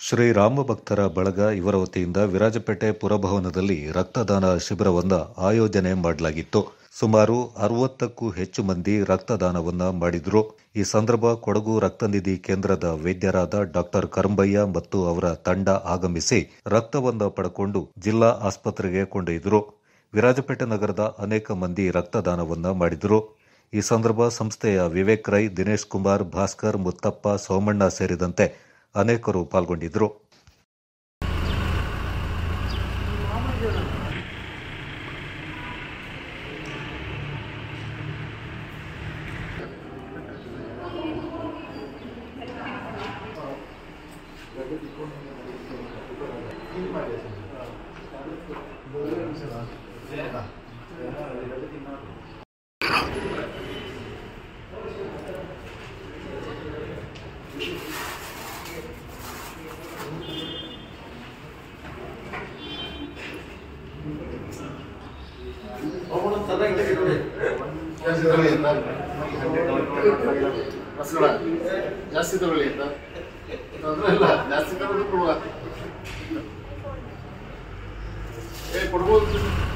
ಶ್ರೀರಾಮ ಭಕ್ತರ ಬಳಗ ಇವರ ವತಿಯಿಂದ ವಿರಾಜಪೇಟೆ ಪುರಭವನದಲ್ಲಿ ರಕ್ತದಾನ ಶಿಬಿರವನ್ನ ಆಯೋಜನೆ ಮಾಡಲಾಗಿತ್ತು ಸುಮಾರು ಅರವತ್ತಕ್ಕೂ ಹೆಚ್ಚು ಮಂದಿ ರಕ್ತದಾನವನ್ನ ಮಾಡಿದ್ರು ಈ ಸಂದರ್ಭ ಕೊಡಗು ರಕ್ತನಿಧಿ ಕೇಂದ್ರದ ವೈದ್ಯರಾದ ಡಾಕ್ಟರ್ ಕರಂಬಯ್ಯ ಮತ್ತು ಅವರ ತಂಡ ಆಗಮಿಸಿ ರಕ್ತವನ್ನ ಪಡ್ಕೊಂಡು ಜಿಲ್ಲಾ ಆಸ್ಪತ್ರೆಗೆ ಕೊಂಡೊಯ್ದರು ವಿರಾಜಪೇಟೆ ನಗರದ ಅನೇಕ ಮಂದಿ ರಕ್ತದಾನವನ್ನ ಮಾಡಿದ್ರು ಈ ಸಂದರ್ಭ ಸಂಸ್ಥೆಯ ವಿವೇಕ್ ರೈ ದಿನೇಶ್ ಕುಮಾರ್ ಭಾಸ್ಕರ್ ಮುತ್ತಪ್ಪ ಸೋಮಣ್ಣ ಸೇರಿದಂತೆ ಅನೇಕರು ಪಾಲ್ಗೊಂಡಿದ್ದರು ಜಾಸ್ತಿ ತಗೊಳ್ಳಿ ಅಂತ ಬಸ್ಗಳ ಜಾಸ್ತಿ ತಗೊಳ್ಳಿ ಅಂತ ತೊಂದ್ರೆ ಇಲ್ಲ ಜಾಸ್ತಿ ತಗೊಂಡು ಕೊಡುವ ಏ ಕೊಡ್ಬೋದು